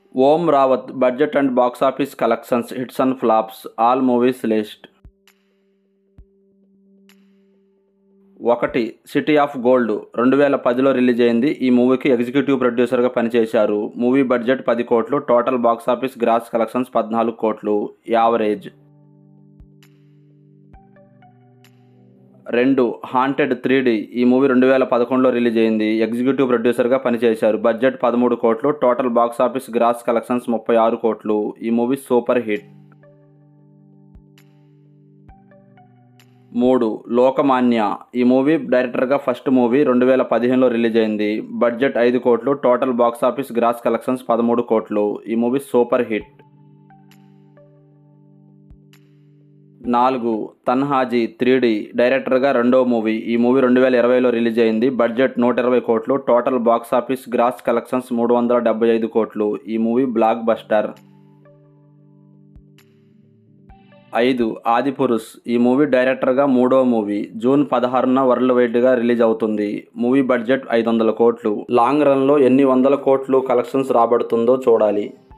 Om Raut budget and box office collections hits and flops all movies list ఒకటి city of gold రెండు వేల పదిలో release అయింది ఈ మూవీకి ఎగ్జిక్యూటివ్ ప్రొడ్యూసర్గా పనిచేశారు మూవీ బడ్జెట్ పది కోట్లు total box office gross collections పద్నాలుగు కోట్లు యావరేజ్ రెండు హాంటెడ్ త్రీ డి ఈ మూవీ రెండు వేల పదకొండులో రిలీజ్ అయింది ఎగ్జిక్యూటివ్ ప్రొడ్యూసర్గా పనిచేశారు బడ్జెట్ పదమూడు కోట్లు total box office gross collections ముప్పై ఆరు కోట్లు ఈ మూవీ సూపర్ హిట్ మూడు లోకమాన్య ఈ మూవీ డైరెక్టర్గా ఫస్ట్ మూవీ రెండు వేల పదిహేనులో రిలీజ్ అయింది బడ్జెట్ ఐదు కోట్లు total box office gross collections పదమూడు కోట్లు ఈ మూవీ సూపర్ హిట్ నాలుగు తన్హాజీ త్రీ డి డైరెక్టర్గా రెండో మూవీ ఈ మూవీ రెండు వేల ఇరవైలో రిలీజ్ అయింది బడ్జెట్ నూట ఇరవై కోట్లు total box office gross collections మూడు వందల డెబ్బై ఐదు కోట్లు ఈ మూవీ బ్లాక్ బస్టర్ ఐదు ఆదిపురుష్ ఈ మూవీ డైరెక్టర్గా మూడో మూవీ జూన్ పదహారున వరల్డ్ వైడ్గా రిలీజ్ అవుతుంది మూవీ బడ్జెట్ ఐదు వందల కోట్లు లాంగ్ రన్లో ఎన్ని వందల కోట్లు కలెక్షన్స్ రాబడుతుందో చూడాలి